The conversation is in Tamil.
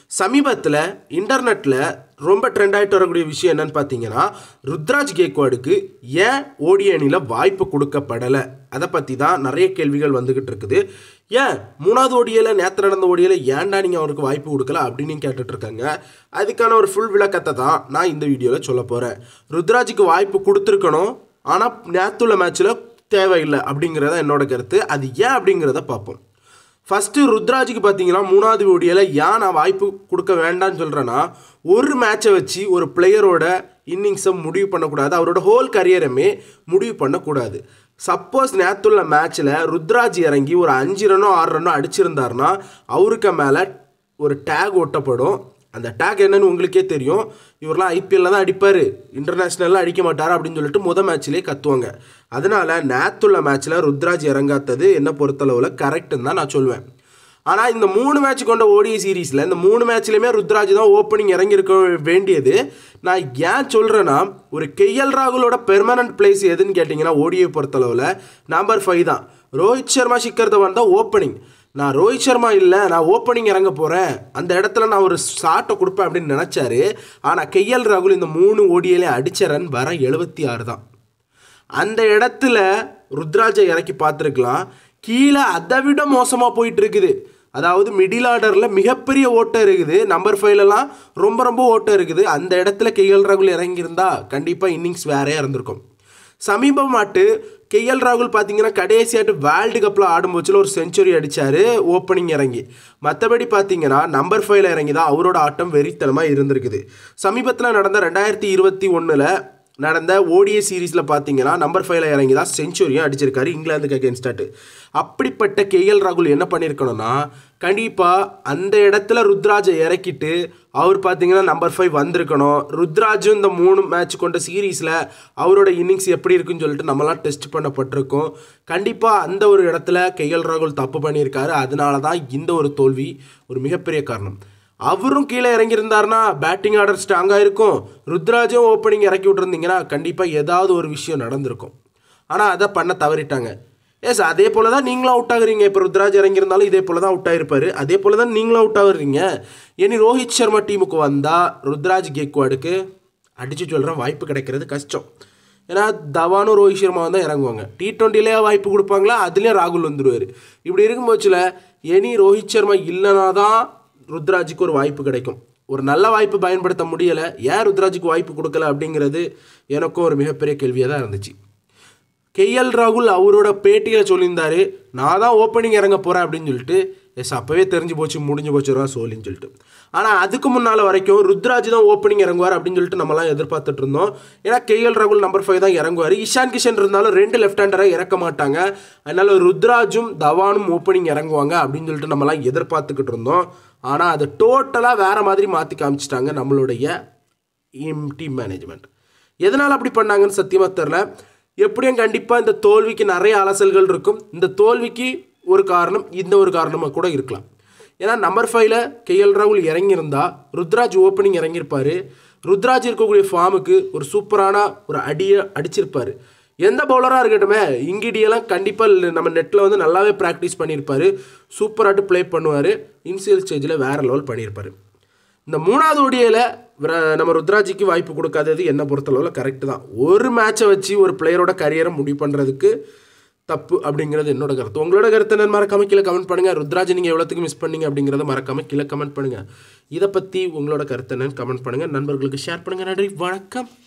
சமீபத்தில் இன்டர்நெட்டில் ரொம்ப ட்ரெண்ட் ஆகிட்டு வரக்கூடிய விஷயம் என்னன்னு பார்த்தீங்கன்னா ருத்ராஜ் கேக்வாடுக்கு ஏன் ஓடி அணியில் வாய்ப்பு கொடுக்கப்படலை அதை பற்றி தான் நிறைய கேள்விகள் வந்துக்கிட்டு இருக்குது ஏன் மூணாவது ஓடியில் நேற்று நடந்த ஓடியில் ஏன்டா நீங்கள் அவருக்கு வாய்ப்பு கொடுக்கல அப்படின்னு கேட்டுட்டு இருக்காங்க அதுக்கான ஒரு ஃபுல் விளக்கத்தை தான் நான் இந்த வீடியோவில் சொல்ல போகிறேன் ருத்ராஜுக்கு வாய்ப்பு கொடுத்துருக்கணும் ஆனால் நேற்றுள்ள மேட்ச்சில் தேவையில்லை அப்படிங்கிறத என்னோட கருத்து அது ஏன் அப்படிங்கிறத பார்ப்போம் ஃபஸ்ட்டு ருத்ராஜுக்கு பார்த்தீங்கன்னா மூணாவது ஓடியில் ஏன் நான் வாய்ப்பு கொடுக்க வேண்டாம்னு சொல்கிறேன்னா ஒரு மேட்சை வச்சு ஒரு பிளேயரோட இன்னிங்ஸை முடிவு பண்ணக்கூடாது அவரோட ஹோல் கரியருமே முடிவு பண்ணக்கூடாது சப்போஸ் நேற்றுள்ள மேட்ச்சில் ருத்ராஜ் இறங்கி ஒரு அஞ்சு ரன்னோ ஆறு ரன்னோ அடிச்சிருந்தாருன்னா அவருக்கு மேலே ஒரு டேக் ஒட்டப்படும் அந்த டேக் என்னன்னு உங்களுக்கே தெரியும் இவரெல்லாம் ஐபிஎல்ல தான் அடிப்பார் இன்டர்நேஷ்னலில் அடிக்க மாட்டார் அப்படின்னு சொல்லிட்டு முத மேட்ச்லேயே கத்துவாங்க அதனால நேத்துள்ள மேட்ச்சில் ருத்ராஜ் இறங்காதது என்ன பொறுத்தளவில் கரெக்டுன்னு தான் நான் சொல்லுவேன் ஆனால் இந்த மூணு மேட்ச் கொண்ட ஓடிஐ சீரீஸில் இந்த மூணு மேட்ச்லையுமே ருத்ராஜ் தான் ஓப்பனிங் இறங்கியிருக்க வேண்டியது நான் ஏன் சொல்கிறேன்னா ஒரு கெஎல் ராகுலோட பெர்மனன்ட் பிளேஸ் எதுன்னு கேட்டிங்கன்னா ஓடிஐ பொறுத்தளவில் நம்பர் ஃபைவ் தான் ரோஹித் சர்மா சிக்கர் தவான் தான் ஓப்பனிங் நான் ரோஹித் சர்மா இல்லை நான் ஓப்பனிங் இறங்க போகிறேன் அந்த இடத்துல நான் ஒரு ஷாட்டை கொடுப்பேன் அப்படின்னு நினச்சாரு ஆனால் கெஎல் ராகுல் இந்த மூணு ஓடியிலே அடித்த ரன் வர எழுபத்தி ஆறு தான் அந்த இடத்துல ருத்ராஜை இறக்கி பார்த்துருக்கலாம் கீழே அதை விட மோசமாக போயிட்டு இருக்குது அதாவது மிடில் ஆர்டரில் மிகப்பெரிய ஓட்டம் இருக்குது நம்பர் ஃபைவ்லலாம் ரொம்ப ரொம்ப ஓட்டம் இருக்குது அந்த இடத்துல கெஎல் ராகுல் இறங்கியிருந்தா கண்டிப்பாக இன்னிங்ஸ் வேறையாக இருந்திருக்கும் சமீபமாட்டு கேஎல் ராகுல் பார்த்தீங்கன்னா கடைசியாட்டு வேர்ல்டு கப்பில் ஆடும்போச்சில் ஒரு செஞ்சுரி அடித்தார் ஓப்பனிங் இறங்கி மற்றபடி பார்த்தீங்கன்னா நம்பர் ஃபைவ்ல இறங்கி தான் அவரோட ஆட்டம் வெறித்தனமாக இருந்திருக்குது சமீபத்தில் நடந்த ரெண்டாயிரத்தி இருபத்தி ஒன்றில் நடந்த ஓடிஏ சீரீஸில் பார்த்தீங்கன்னா நம்பர் ஃபைவ்ல இறங்கி தான் செஞ்சுரியும் அடிச்சிருக்காரு இங்கிலாந்துக்கு அகேன்ஸ்டாட்டு அப்படிப்பட்ட கேஎல் ராகுல் என்ன பண்ணியிருக்கணும்னா கண்டிப்பாக அந்த இடத்துல ருத்ராஜை இறக்கிட்டு அவர் பார்த்தீங்கன்னா நம்பர் ஃபைவ் வந்திருக்கணும் ருத்ராஜும் இந்த மூணு மேட்ச் கொண்ட சீரீஸில் அவரோட இன்னிங்ஸ் எப்படி இருக்குன்னு சொல்லிட்டு நம்மலாம் டெஸ்ட் பண்ணப்பட்டிருக்கோம் கண்டிப்பாக அந்த ஒரு இடத்துல கேஎல் ராகுல் தப்பு பண்ணியிருக்காரு அதனால தான் இந்த ஒரு தோல்வி ஒரு மிகப்பெரிய காரணம் அவரும் கீழே இறங்கியிருந்தாருன்னா பேட்டிங் ஆர்டர் ஸ்ட்ராங்காக இருக்கும் ருத்ராஜும் ஓப்பனிங் இறக்கி விட்டுருந்தீங்கன்னா கண்டிப்பாக ஏதாவது ஒரு விஷயம் நடந்திருக்கும் ஆனால் அதை பண்ண தவறிட்டாங்க எஸ் அதே போல தான் நீங்களும் அவுட் ஆகுறீங்க இப்போ ருத்ராஜ் இறங்கியிருந்தாலும் இதே போல தான் அவுட் ஆகிருப்பாரு அதே போல தான் நீங்களும் அவுட் ஆகுறீங்க இனி ரோஹித் சர்மா டீமுக்கு வந்தால் ருத்ராஜ் கேக்வாடுக்கு அடித்து சொல்கிறேன் வாய்ப்பு கிடைக்கிறது கஷ்டம் ஏன்னா தவானும் ரோஹித் சர்மா தான் இறங்குவாங்க டி ட்வெண்ட்டிலே வாய்ப்பு கொடுப்பாங்களா அதுலேயும் ராகுல் வந்துடுவார் இப்படி இருக்கும்போச்சில் இனி ரோஹித் சர்மா இல்லைனா தான் ருத்ராஜுக்கு ஒரு வாய்ப்பு கிடைக்கும் ஒரு நல்ல வாய்ப்பு பயன்படுத்த முடியலை ஏன் ருத்ராஜுக்கு வாய்ப்பு கொடுக்கல அப்படிங்கிறது எனக்கும் ஒரு மிகப்பெரிய கேள்வியாக தான் இருந்துச்சு கேஎல் ராகுல் அவரோட பேட்டியில் சொல்லியிருந்தாரு நான் தான் ஓப்பனிங் இறங்க போகிறேன் அப்படின்னு சொல்லிட்டு எஸ் அப்போவே தெரிஞ்சு போச்சு முடிஞ்சு போச்சுரா சோலின்னு சொல்லிட்டு ஆனால் அதுக்கு முன்னால் வரைக்கும் ருத்ராஜ் தான் ஓப்பனிங் இறங்குவார் அப்படின்னு சொல்லிட்டு நம்மலாம் எதிர்பார்த்துட்டு இருந்தோம் ஏன்னா கேஎல் ராகுல் நம்பர் ஃபைவ் தான் இறங்குவார் இஷான் கிஷன் இருந்தாலும் ரெண்டு லெஃப்ட் ஹேண்டராக இறக்க மாட்டாங்க அதனால ருத்ராஜும் தவானும் ஓப்பனிங் இறங்குவாங்க அப்படின்னு சொல்லிட்டு நம்மலாம் எதிர்பார்த்துக்கிட்டு இருந்தோம் ஆனால் அது டோட்டலாக வேறு மாதிரி மாற்றி காமிச்சிட்டாங்க நம்மளுடைய டீம் மேனேஜ்மெண்ட் எதனால் அப்படி பண்ணாங்கன்னு சத்தியமாக தெரில எப்படியும் கண்டிப்பாக இந்த தோல்விக்கு நிறைய அலசல்கள் இருக்கும் இந்த தோல்விக்கு ஒரு காரணம் இந்த ஒரு காரணமாக கூட இருக்கலாம் ஏன்னா நம்பர் ஃபைவ்ல கேஎல் ராகுல் இறங்கியிருந்தா ருத்ராஜ் ஓப்பனிங் இறங்கியிருப்பார் ருத்ராஜ் இருக்கக்கூடிய ஃபார்முக்கு ஒரு சூப்பரான ஒரு அடியை அடிச்சிருப்பார் எந்த பவுலராக இருக்கட்டுமே இங்கிடியெல்லாம் கண்டிப்பாக நம்ம நெட்டில் வந்து நல்லாவே ப்ராக்டிஸ் பண்ணியிருப்பார் சூப்பராட்டு ப்ளே பண்ணுவார் இனிஷியல் ஸ்டேஜில் வேறு லெவல் பண்ணியிருப்பார் இந்த மூணாவது ஓடியில் நம்ம ருத்ராஜிக்கு வாய்ப்பு கொடுக்காதது என்னை பொறுத்தளவில் கரெக்டு தான் ஒரு மேட்சை வச்சு ஒரு பிளேயரோட கரியரை முடிவு பண்ணுறதுக்கு தப்பு அப்படிங்கிறது என்னோட கருத்து உங்களோட கருத்து என்ன மறக்காம கீழே கமெண்ட் பண்ணுங்கள் ருத்ராஜ் நீங்கள் எவ்வளோத்துக்கு மிஸ் பண்ணீங்க அப்படிங்கிறத மறக்காம கீழே கமெண்ட் பண்ணுங்கள் இதை பற்றி உங்களோட கருத்து என்னன்னு கமெண்ட் பண்ணுங்கள் நண்பர்களுக்கு ஷேர் பண்ணுங்கள் நன்றி வணக்கம்